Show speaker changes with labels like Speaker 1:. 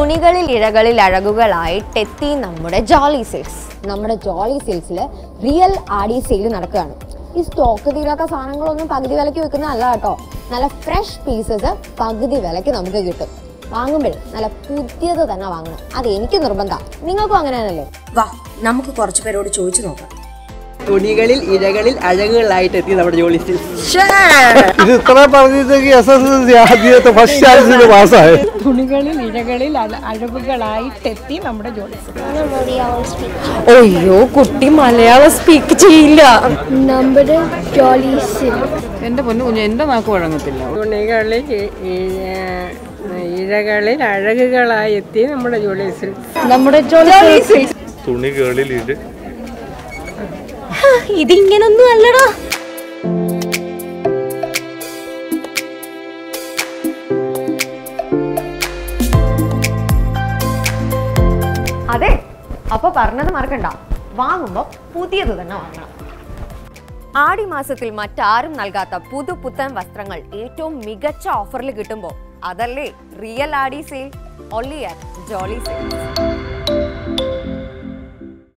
Speaker 1: തുണികളിൽ ഇഴകളിൽ അഴകുകളായിട്ടെത്തി നമ്മുടെ Jolly Sales നമ്മുടെ Jolly സെയിൽസിൽ റിയൽ ആഡി സെയിൽ നടക്കുകയാണ് ഈ സ്റ്റോക്ക് തീരാത്ത സാധനങ്ങളൊന്നും പകുതി വിലയ്ക്ക് വെക്കുന്നതല്ല കേട്ടോ നല്ല ഫ്രഷ് പീസസ് പകുതി വിലയ്ക്ക് നമുക്ക് കിട്ടും വാങ്ങുമ്പോൾ നല്ല പുതിയത് തന്നെ വാങ്ങണം അത് എനിക്ക് നിർബന്ധം നിങ്ങൾക്കും അങ്ങനെ തന്നെയല്ലേ
Speaker 2: വാ നമുക്ക് കുറച്ചു പേരോട് ചോദിച്ചു നോക്കാം
Speaker 3: തുണികളിൽ ഇഴകളിൽ അഴകുകളായിട്ട് എത്തി നമ്മുടെ ജോലി
Speaker 4: ഇത് ഇത്ര പറഞ്ഞിട്ടെങ്കിൽ എസ് എസ് എൽ സി ആദ്യത്തെ ഫസ്റ്റ് ചാൻസിൽ പാസ്സായി
Speaker 5: തുണികളിൽ ഇഴകളിൽ അഴ- അഴകുകളായിട്ടെത്തി നമ്മുടെ ജോലി
Speaker 1: അയ്യോ കുട്ടി മലയാളം സ്പീക്ക് ചെയ്യില്ല
Speaker 6: നമ്മുടെ ജോളി സിൽക്ക്
Speaker 5: എന്റെ പൊന്നു കുഞ്ഞു എന്റെ നാക്ക് വഴങ്ങത്തില്ല
Speaker 3: തുണികളിൽ ഇ- ഇഴ- ഇഴകളിൽ അഴകുകളായി എത്തി നമ്മുടെ ജോലി
Speaker 5: നമ്മുടെ ജോലി
Speaker 7: തുണികളിൽ ഇത്
Speaker 1: ഇതിങ്ങനൊന്നും അല്ലടാ അതെ അപ്പൊ പറഞ്ഞത് മറക്കണ്ട വാങ്ങുമ്പോ പുതിയത് തന്നെ വാങ്ങണം ആടി മാസത്തിൽ മറ്റാരും നൽകാത്ത പുതു പുത്തൻ വസ്ത്രങ്ങൾ ഏറ്റവും മികച്ച ഓഫറിൽ കിട്ടുമ്പോൾ അതല്ലേ real Aadi sale only at Jolly sale